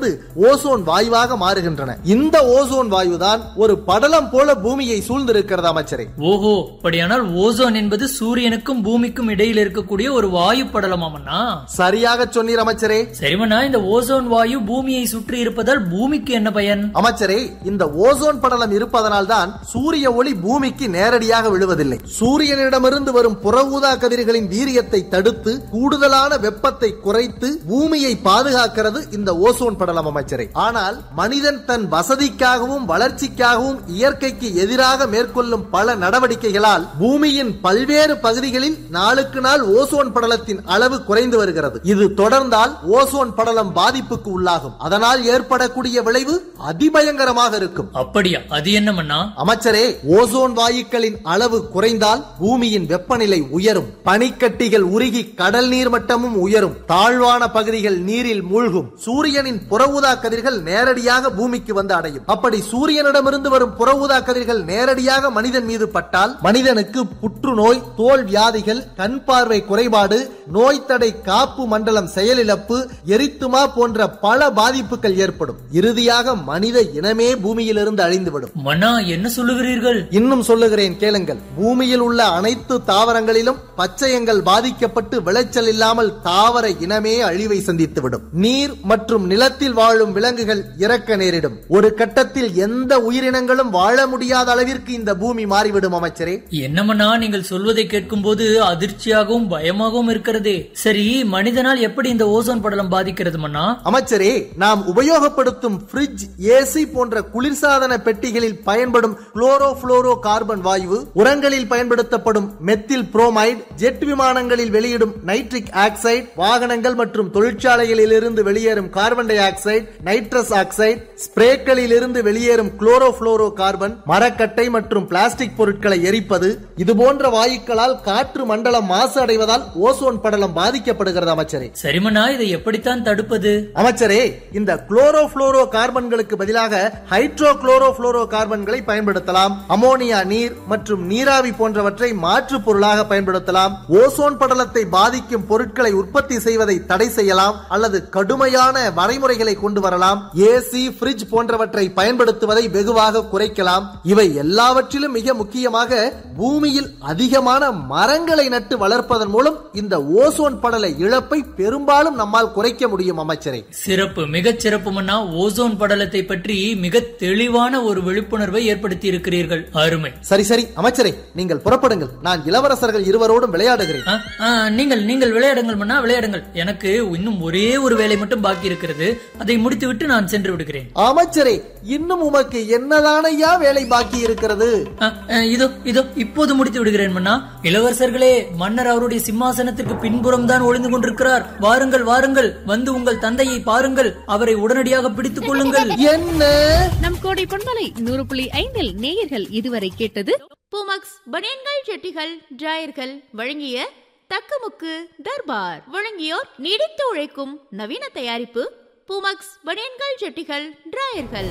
சேர்ந்து ஓசோன் வாயுவாக மாறுகின்றன இந்த ஓசோன் வாயுதான் ஒரு படலம் போல பூமியை சூழ்ந்திருக்கிறது அமைச்சரே ஓஹோ அப்படியானால் ஓசோன் என்பது சூரியனுக்கும் பூமிக்கும் இடையில் இருக்கக்கூடிய ஒரு வாயு படலமாமண்ணா சரியாக சொன்னீர் அமைச்சரே சரிமண்ணா இந்த ஓசோன் வாயு பூமியை சுற்றி இருப்பதால் பூமிக்கு என்ன பயன் அமைச்சரே இந்த ஓசோன் படலம் இருப்பதனால் தான் சூரிய ஒளி பூமிக்கு நேரடியாக விழுவதில்லை சூரியனிடமிருந்து வரும் புற ஊதா கதிர்களின் வீரியத்தை தடுத்து கூடுதலான வெப்பத்தை குறைத்து பூமியை பாதுகாக்கிறது இந்த ஓசோன் படலம் அமைச்சரே ஆனால் மனிதன் தன் வசதிக்காகவும் வளர்ச்சிக்காகவும் இயற்கைக்கு எதிராக மேற்கொள்ளும் பல நடவடிக்கைகளால் பூமியின் பல்வேறு பகுதிகளில் நாளுக்கு நாள் ஓசோன் படலத்தின் அளவு குறைந்து வருகிறது இது தொடர்ந்தால் ஓசோன் படலம் பாதிப்புக்கு உள்ளாகும் அதனால் ஏற்படக்கூடிய விளைவு அதிபயங்கரமாக இருக்கும் அப்படியா அது என்னமண்ணா அமைச்சரே ஓசோன் வாயுக்களின் அளவு குறைந்தால் பூமியின் வெப்பநிலை உயரும் பனிக்கட்டிகள் உருகி கடல் நீர் மட்டமும் உயரும் தாழ்வான பகுதிகள் நீரில் மூழ்கும் சூரியனின் புற ஊதா கதிர்கள் நேரடியாக பூமிக்கு வந்து அடையும் அப்படி சூரியனிடமிருந்து வரும் புற ஊதா கதிர்கள் நேரடியாக மனிதன் மீது பட்டால் மனிதனுக்கு புற்றுநோய் தோல் வியாதிகள் கண் பார்வை குறைபாடு நோய் தடை காப்பு மண்டலம் செயலிழப்பு எரித்துமா போன்ற பல பாதிப்புகள் ஏற்படும் இறுதியாக மனித இனமே பூமியிலிருந்து அழிந்துவிடும் மன்னா என்ன சொல்லுகிறீர்கள் இன்னும் சொல்லுகிறேன் கேளுங்கள் பூமியில் உள்ள அனைத்து தாவரங்களிலும் பச்சையங்கள் பாதிக்கப்பட்டு விளைச்சல் இல்லாமல் தாவர இனமே அழிவை சந்தித்துவிடும் நீர் மற்றும் நிலத்தில் வாழும் விலங்குகள் இறக்க நேரிடும் ஒரு கட்டத்தில் எந்த உயிரினங்களும் வாழ முடியாத அளவிற்கு இந்த பூமி மாறிவிடும் அமைச்சரே என்னமண்ணா நீங்கள் சொல்வதை கேட்கும்போது அதிர்ச்சியாகவும் பயமாகவும் இருக்கிறதே சரி மனிதனால் எப்படி இந்த ஓசோன் படலம் பாதிக்கிறது மன்னா அமைச்சரே நாம் உபயோகப்படுத்தும் ஃப்ரிட்ஜ் ஏசி போன்ற குளிர்சாதன பெட்டிகளில் பயன்படும் குளோரோ புளோரோ கார்பன் வாயு உரங்களில் பயன்படுத்தப்படும் மெத்தில் புரோமைடு ஜெட் விமானங்களில் வெளியிடும் நைட்ரிக் ஆக்சைடு வாகனங்கள் மற்றும் தொழிற்சாலைகளில் இருந்து வெளியேறும் carbon dioxide nitrous oxide ஸ்ப்ரேக்களில் இருந்து வெளியேறும் குளோரோ புளோரோ கார்பன் மரக்கட்டை மற்றும் பிளாஸ்டிக் பொருட்களை எரிப்பது இது போன்ற வாயுக்களால் காற்று மண்டலம் மாசு அடைவதால் ஓசோன் படலம் பாதிக்கப்படுகிறது அமைச்சரே சரிமண்ணா இதை எப்படித்தான் தடுப்பது அமைச்சரே இந்த குளோரோ புளோரோ கார்பன்களுக்கு பதிலாக ஹைட்ரோ குளோரோ புளோரோ கார்பன்களை பயன்படுத்தலாம் அமோனியா நீர் மற்றும் நீராவி போன்றவற்றை மாற்று பொருளாக பயன்படுத்தலாம் ஓசோன் படலத்தை பாதிக்கும் பொருட்களை உற்பத்தி செய்வதை தடை செய்யலாம் அல்லது கடுமையான வரைமுறைகளை கொண்டு வரலாம் ஏசி ஃப்ரிட்ஜ் போன்றவற்றை பயன்படுத்துவதை வெகுவாக குறைக்கலாம் இவை எல்லாவற்றிலும் மிக முக்கியமாக பூமியில் அதிகமான மரங்களை நட்டு வளர்ப்பதன் மூலம் இந்த ஓசோன் படல இழப்பை பெரும்பாலும் நம்மால் குறைக்க முடியும் அமைச்சரே சிறப்பு மிகச் சிறப்பு மன்னா ஓசோன் படலத்தை பற்றி மிக தெளிவான ஒரு விழிப்புணர்வை ஏற்படுத்தி இருக்கிறீர்கள் அருமை சரி சரி அமைச்சரே நீங்கள் புறப்படுங்கள் நான் இளவரசர்கள் இருவரோடும் விளையாடுகிறேன் ஆ, ஆ, நீங்கள் நீங்கள் விளையாடுங்கள் மன்னா விளையாடுங்கள் எனக்கு இன்னும் ஒரே ஒரு வேலை மட்டும் பாக்கி இருக்கிறது அதை முடித்துவிட்டு நான் சென்று விடுகிறேன் அமைச்சரே இன்னும் உமக்கு என்னதானையா வேலை பாக்கி இருக்கிறது ஆ, ஆ, இதோ இதோ இப்போது முடித்து விடுகிறேன் மன்னா இளவரசர்களே மன்னர் அவருடைய சிம்மாசனத்திற்கு பின்புறம் தான் ஒளிந்து கொண்டிருக்கிறார் வாருங்கள் வாருங்கள் வந்து உங்கள் தந்தையை பாருங்கள் அவரை உடனடியாக பிடித்துக் கொள்ளுங்கள் என்ன நம் கோடை பொன்மலை நூறு புள்ளி ஐந்தில் நேயர்கள் இதுவரை கேட்டது பூமக்ஸ் பனியன்கள் ஜெட்டிகள் டிராயர்கள் வழங்கிய தக்கமுக்கு தர்பார் வழங்கியோர் நீடித்து உழைக்கும் நவீன தயாரிப்பு பூமக்ஸ் பனியன்கள் ஜெட்டிகள் டிராயர்கள்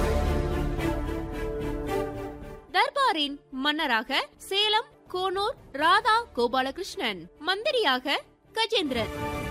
தர்பாரின் மன்னராக சேலம் கோனூர் ராதா கோபாலகிருஷ்ணன் மந்திரியாக கஜேந்திரன்